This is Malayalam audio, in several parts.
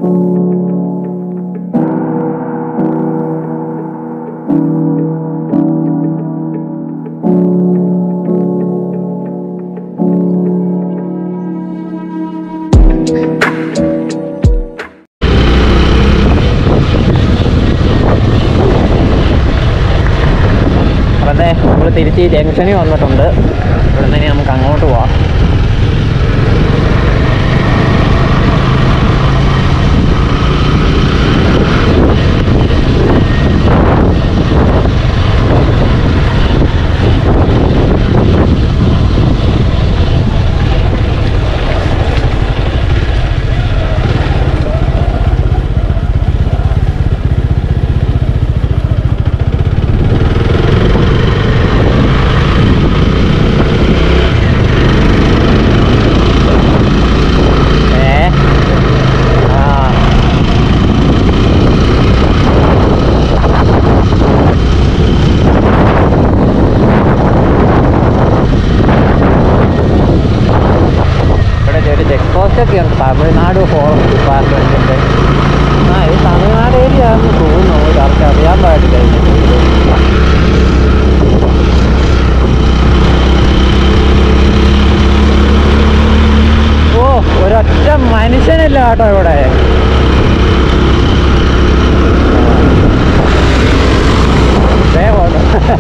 അപ്പം അതെ നമ്മൾ തിരിച്ച് ഈ ജംഗ്ഷനിൽ വന്നിട്ടുണ്ട് ഇവിടെ നിന്ന് ഇനി നമുക്ക് അങ്ങോട്ട് പോവാം ഏ ആ ഇവിടെ ഒരു ചെക്ക് പോസ്റ്റ് ഒക്കെ ഉണ്ട് തമിഴ്നാട് ഫോറസ്റ്റ് ഡിപ്പാർട്ട്മെന്റിന്റെ ആ ഇത് തമിഴ്നാട് ഏരിയ ആണെന്ന് തോന്നുന്നു ഒരാൾക്ക് അറിയാൻ പാടില്ല ഇതിനെ. ഓ ഒരൊറ്റ മനുഷ്യനില്ല കേട്ടോ ഇവിടെ ദേ പോന്നു.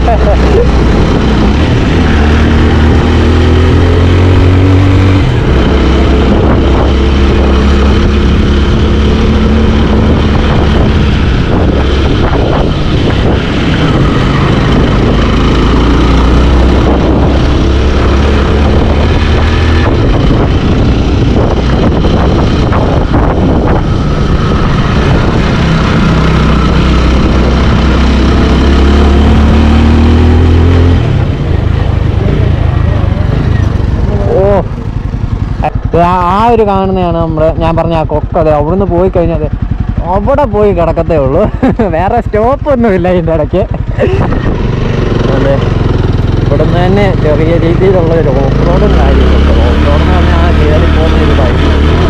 ഓ ഇത് ആ ആ ഒരു കാണുന്നതാണ് നമ്മുടെ ഞാൻ പറഞ്ഞ ആ കൊക്ക അതെ അവിടുന്ന് പോയി കഴിഞ്ഞാൽ അവിടെ പോയി കിടക്കത്തേ ഉള്ളൂ വേറെ സ്റ്റോപ്പ് ഒന്നുമില്ല ഇതിൻ്റെ ഇടയ്ക്ക് അതെ ഇവിടുന്ന് തന്നെ ചെറിയ രീതിയിലുള്ള ഒരു ഓഫ് റോഡും കാര്യമുണ്ട് ഓഫ് റോഡ് എന്ന് പറഞ്ഞാൽ ആ കയറി പോകുന്ന ഒരു വഴി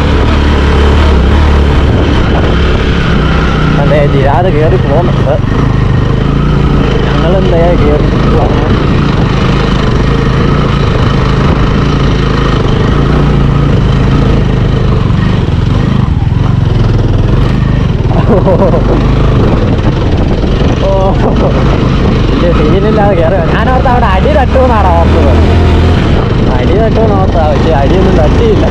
അതെ ജിരാത് കയറി പോകുന്നുണ്ട് ഞങ്ങളെന്താ കയറി പോകാൻ ഓ ഇത് സീനില്ലാതെ കയറി ഞാനോർത്ത് അവിടെ അടി തട്ടുമെന്നാണ് ഓർത്തത് അടി തട്ടുമെന്ന് ഓർത്താ പക്ഷേ അടിയൊന്നും തട്ടിയില്ല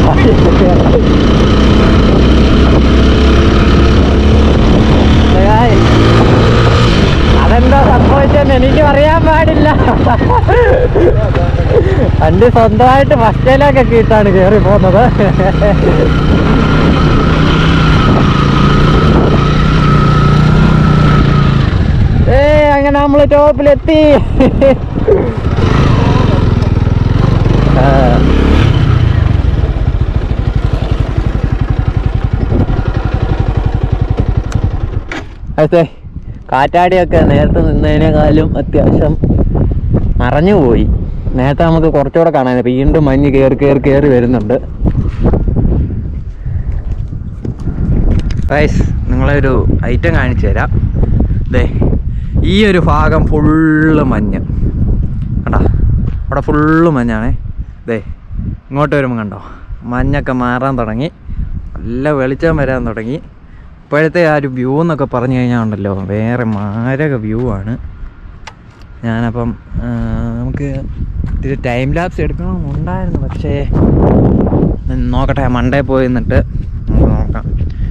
ഏയ്, അതെന്താ സംഭവിച്ചെന്ന് എനിക്കും അറിയാൻ പാടില്ല വണ്ടി സ്വന്തമായിട്ട് ഫസ്റ്റേലൊക്കെ ഇട്ടാണ് കയറി പോകുന്നത് ഏ അങ്ങനെ നമ്മള് ടോപ്പിലെത്തി ആ. അതെ കാറ്റാടിയൊക്കെ നേരത്തെ നിന്നതിനേക്കാളും അത്യാവശ്യം മറഞ്ഞു പോയി നേരത്തെ നമുക്ക് കുറച്ചുകൂടെ കാണാൻ വീണ്ടും മഞ്ഞ് കയറി കയറി കയറി വരുന്നുണ്ട് ഗൈസ് നിങ്ങളെ ഒരു ഐറ്റം കാണിച്ചു തരാം ദേ ഈ ഒരു ഭാഗം ഫുള്ള് മഞ്ഞ് കണ്ടാ അവിടെ ഫുള്ള് മഞ്ഞാണേ ദേ ഇങ്ങോട്ട് വരുമ്പോൾ കണ്ടോ മഞ്ഞൊക്കെ മാറാൻ തുടങ്ങി നല്ല വെളിച്ചം വരാൻ തുടങ്ങി ഇപ്പോഴത്തെ ആ ഒരു വ്യൂ എന്നൊക്കെ പറഞ്ഞു കഴിഞ്ഞാൽ ഉണ്ടല്ലോ വേറെ മാരക വ്യൂ ആണ് ഞാനപ്പം ആ, നമുക്ക് ഇത് ടൈം ലാപ്സ് എടുക്കണമെന്നുണ്ടായിരുന്നു പക്ഷേ ഞാൻ നോക്കട്ടെ മണ്ടേ പോയി നിന്നിട്ട് നമുക്ക് നോക്കാം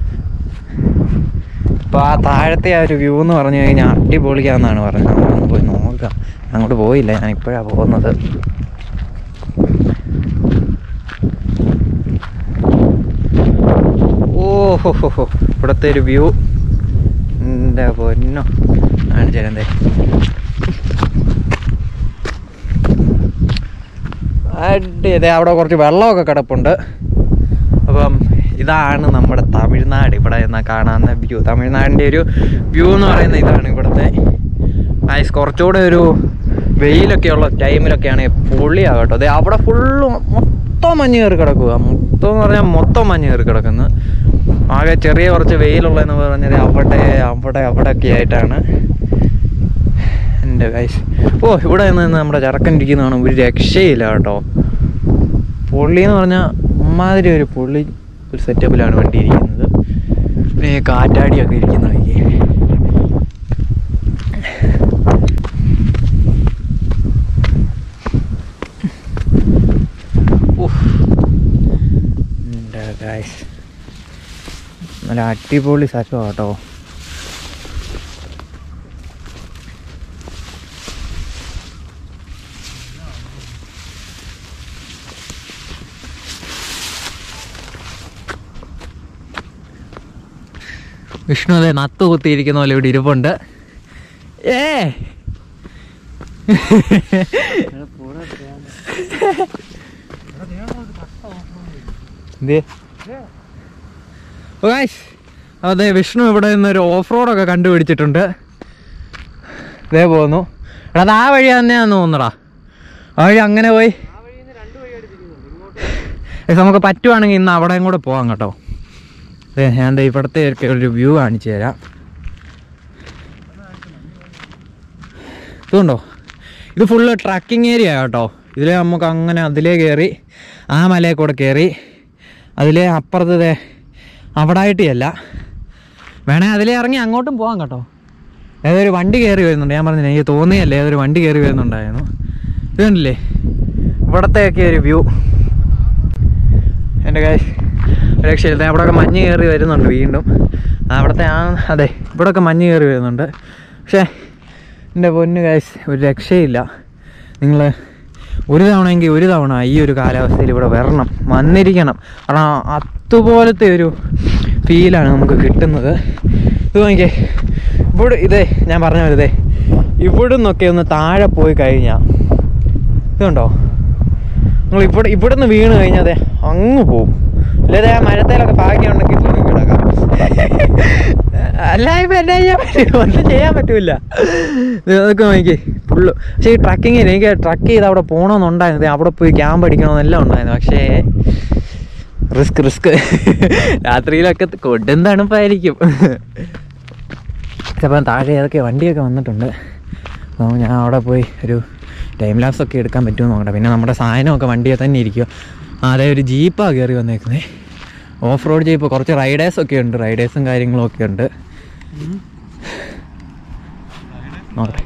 ഇപ്പോൾ ആ താഴത്തെ ആ ഒരു വ്യൂ എന്ന് പറഞ്ഞു കഴിഞ്ഞാൽ അടിപൊളിയാന്നാണ് പറഞ്ഞത് നമുക്കൊന്ന് പോയി നോക്കാം അങ്ങോട്ട് പോയില്ല ഞാൻ ഇപ്പോഴാണ് പോകുന്നത് ഓഹോ ഹോ ഹോ ഇവിടുത്തെ ഒരു വ്യൂ എൻ്റെ പൊന്നോ കാണിച്ചു തരാം ദേ. അടി അതെ അവിടെ കുറച്ച് വെള്ളമൊക്കെ കിടപ്പുണ്ട് അപ്പം ഇതാണ് നമ്മുടെ തമിഴ്നാട് ഇവിടെ എന്നാ കാണാവുന്ന വ്യൂ തമിഴ്നാടിൻ്റെ ഒരു വ്യൂ എന്ന് പറയുന്നത് ഇതാണ് ഇവിടുത്തെ ഐസ് കുറച്ചുകൂടെ ഒരു വെയിലൊക്കെ ഉള്ള ടൈമിലൊക്കെയാണ് പൊള്ളിയാ കേട്ടോ അതെ അവിടെ ഫുള്ള് മൊത്തം മഞ്ഞ് കയറി കിടക്കുക മൊത്തം എന്ന് പറഞ്ഞാൽ മൊത്തം മഞ്ഞ് കയറി കിടക്കുന്നു ആകെ ചെറിയ കുറച്ച് വെയിലുള്ളതെന്ന് പറഞ്ഞാൽ അവിടെ അവിടെ അവിടെ ഒക്കെ ആയിട്ടാണ് എൻ്റെ ഗൈസ് ഓ ഇവിടെ നിന്ന് നമ്മുടെ ചെറുക്കൻ ഇരിക്കുന്നതാണ് ഒരു രക്ഷയില്ല കേട്ടോ പുള്ളി എന്ന് പറഞ്ഞാൽ അമ്മാതിരി ഒരു പുള്ളി ഒരു സെറ്റപ്പിലാണ് വണ്ടി ഇരിക്കുന്നത് പിന്നെ ഈ കാറ്റാടിയൊക്കെ ഇരിക്കുന്ന വഴിക്ക് എൻ്റെ ഗൈസ് നല്ല അടിപൊളി സ്ഥലമാണ് കേട്ടോ വിഷ്ണു അതെ നത്ത് കുത്തിയിരിക്കുന്ന പോലെ ഇവിടെ ഇരിപ്പുണ്ട് ഏ എന്തേ ഓ ഗൈസ് അതെ വിഷ്ണു ഇവിടെ നിന്നൊരു ഓഫ് റോഡൊക്കെ കണ്ടുപിടിച്ചിട്ടുണ്ട് ഇതേ പോകുന്നു എടാ അത് ആ വഴി തന്നെയാന്ന് തോന്നുന്നടാ ആ വഴി അങ്ങനെ പോയി ഏ, നമുക്ക് പറ്റുവാണെങ്കിൽ ഇന്ന് അവിടെയും കൂടെ പോവാം കേട്ടോ അതെ ഞാൻ ദേ ഇവിടുത്തെ ഒക്കെ ഒരു വ്യൂ കാണിച്ചു തരാം ഇതുണ്ടോ ഇത് ഫുള്ള് ട്രക്കിംഗ് ഏരിയ കേട്ടോ ഇതിൽ നമുക്ക് അങ്ങനെ അതിലേ കയറി ആ മലയിൽ കൂടെ കയറി അതിലേ അപ്പുറത്ത് ദേ അവിടെ ആയിട്ടില്ല വേണേ അതിലേ ഇറങ്ങി അങ്ങോട്ടും പോകാം കേട്ടോ ഏതൊരു വണ്ടി കയറി വരുന്നുണ്ട് ഞാൻ പറഞ്ഞില്ല എനിക്ക് തോന്നിയല്ലേ ഏതൊരു വണ്ടി കയറി വരുന്നുണ്ടായിരുന്നു ഇത് കണ്ടില്ലേ ഇവിടത്തെയൊക്കെ ഒരു വ്യൂ എൻ്റെ കാര്യം രക്ഷയില്ല അവിടെയൊക്കെ മഞ്ഞ് കയറി വരുന്നുണ്ട് വീണ്ടും അവിടുത്തെ ആ അതെ ഇവിടെയൊക്കെ മഞ്ഞ് കയറി വരുന്നുണ്ട് പക്ഷേ എൻ്റെ പൊന്ന് കാശ് ഒരു രക്ഷയില്ല നിങ്ങൾ ഒരു തവണയെങ്കിൽ ഒരു തവണ ഈ ഒരു കാലാവസ്ഥയിൽ ഇവിടെ വരണം വന്നിരിക്കണം കാരണം അതുപോലത്തെ ഒരു ഫീലാണ് നമുക്ക് കിട്ടുന്നത് ഇത് നോക്കിയേ ഇവിടെ ഇതേ ഞാൻ പറഞ്ഞ പോലെ ഇതേ ഇവിടെ നിന്നൊക്കെ ഒന്ന് താഴെ പോയി കഴിഞ്ഞാൽ ഇതുണ്ടോ നിങ്ങൾ ഇവിടെ ഇവിടെ നിന്ന് വീണ് കഴിഞ്ഞാൽ അതെ അങ്ങ് പോവും അല്ലാതെ ആ മരത്തേലൊക്കെ ഭാഗ്യം ഉണ്ടെങ്കിൽ തൂങ്ങി കിടക്കാം അല്ല ഇപ്പം എന്നാ ചെയ്യാൻ പറ്റും ഒന്നും ചെയ്യാൻ പറ്റൂല ഇത് അതൊക്കെ നോക്കി ഫുള്ള് പക്ഷേ ഈ ട്രക്കിങ്ങിൽ എനിക്ക് ട്രക്ക് ചെയ്ത് അവിടെ പോകണമെന്നുണ്ടായിരുന്നു അവിടെ പോയി ക്യാമ്പ് അടിക്കണമെന്നെല്ലാം ഉണ്ടായിരുന്നു പക്ഷേ റിസ്ക് റിസ്ക് രാത്രിയിലൊക്കെ കൊടും തണുപ്പായിരിക്കും ചിലപ്പം താഴെ ഏതൊക്കെ വണ്ടിയൊക്കെ വന്നിട്ടുണ്ട് അപ്പോൾ ഞാൻ അവിടെ പോയി ഒരു ടൈം ലാപ്സ് ഒക്കെ എടുക്കാൻ പറ്റുമെന്ന് നോക്കട്ടെ പിന്നെ നമ്മുടെ സാധനമൊക്കെ വണ്ടിയെ തന്നെ ഇരിക്കും അതേ ഒരു ജീപ്പാണ് കയറി വന്നേക്കുന്നത് ഓഫ് റോഡ് ജീപ്പ് കുറച്ച് റൈഡേഴ്സ് ഒക്കെ ഉണ്ട് റൈഡേഴ്സും കാര്യങ്ങളും ഒക്കെ ഉണ്ട് നോക്കട്ടെ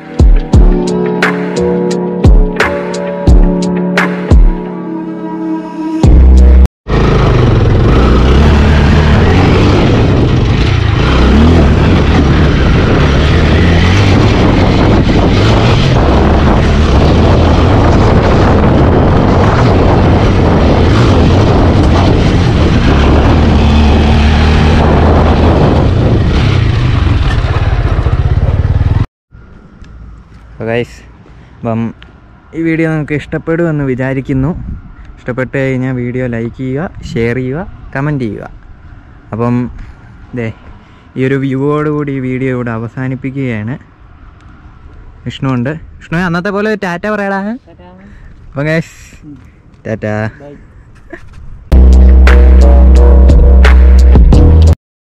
ഗൈസ് അപ്പം ഈ വീഡിയോ നിങ്ങൾക്ക് ഇഷ്ടപ്പെടുമെന്ന് വിചാരിക്കുന്നു ഇഷ്ടപ്പെട്ട് കഴിഞ്ഞാൽ വീഡിയോ ലൈക്ക് ചെയ്യുക ഷെയർ ചെയ്യുക കമൻറ്റ് ചെയ്യുക അപ്പം ദേ ഈ ഒരു വ്യൂവോടുകൂടി ഈ വീഡിയോ ഇവിടെ അവസാനിപ്പിക്കുകയാണ് വിഷ്ണു ഉണ്ട് വിഷ്ണു അന്നത്തെ പോലെ ടാറ്റ പറയടാ അപ്പം ഗൈസ് ടാറ്റ